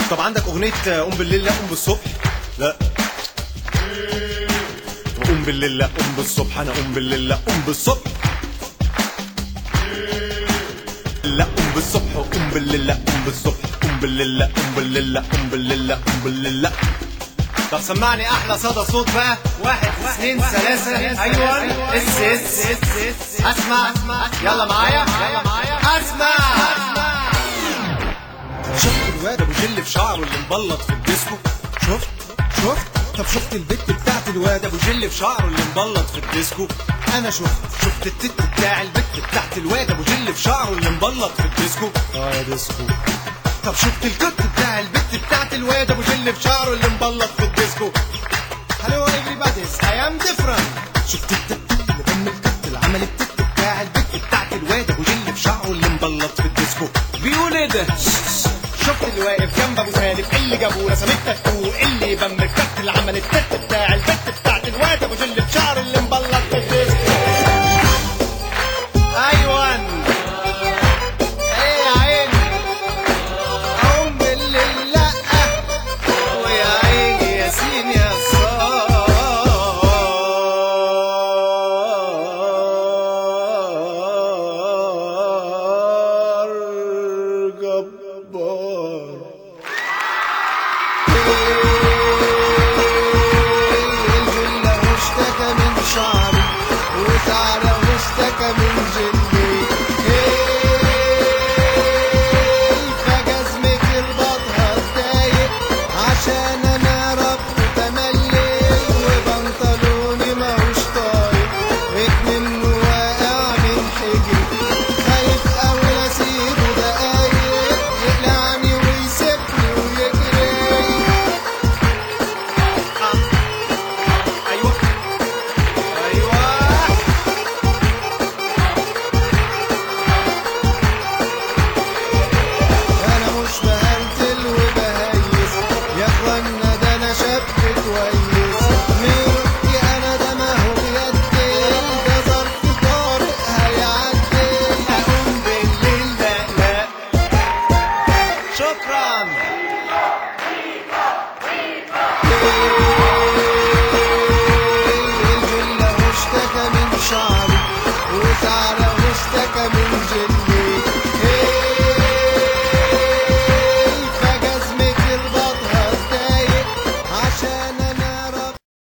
طب عندك اغنيه قوم بالليل لا قوم بالصبح لا قوم بالليل لا قوم بالصبح انا قوم بالليل لا قوم بالصبح لا قوم بالصبح وقوم بالليل لا قوم بالصبح قوم بالليل لا قوم بالليل لا قوم بالليل لا قوم بالليل لا طب سمعني احلى صدى صوت بقى واحد اثنين ثلاثة ايوه اس اس اسمع يلا معايا يلا معايا اسمع شفت الواد ابو جل في شعره اللي مبلط في الديسكو شفت شفت طب شفت البت بتاعت الواد ابو جل في شعره اللي مبلط في الديسكو انا شفت شفت التت بتاع البت بتاعت الواد ابو جل في شعره اللي مبلط في الديسكو اه يا ديسكو طب شفت الكت بتاع البت بتاعت الواد ابو جل في شعره اللي مبلط في الديسكو هلو everybody's I am different شفت التت اللي بم الكت اللي عمل التت بتاع البت بتاعت الواد ابو جل في شعره اللي مبلط في الديسكو بيقول ايه ده شفت اللي واقف جنب ابو سالم اللي جابوه رسم التاتو اللي بم الكت اللي عمل التت بتاع البت بتاعت الواد ابو جل في شعره اللي مبلط في الديسكو ايوان ايه يا عيني قوم بالليل لا ويا عيني ياسين يا صار جبار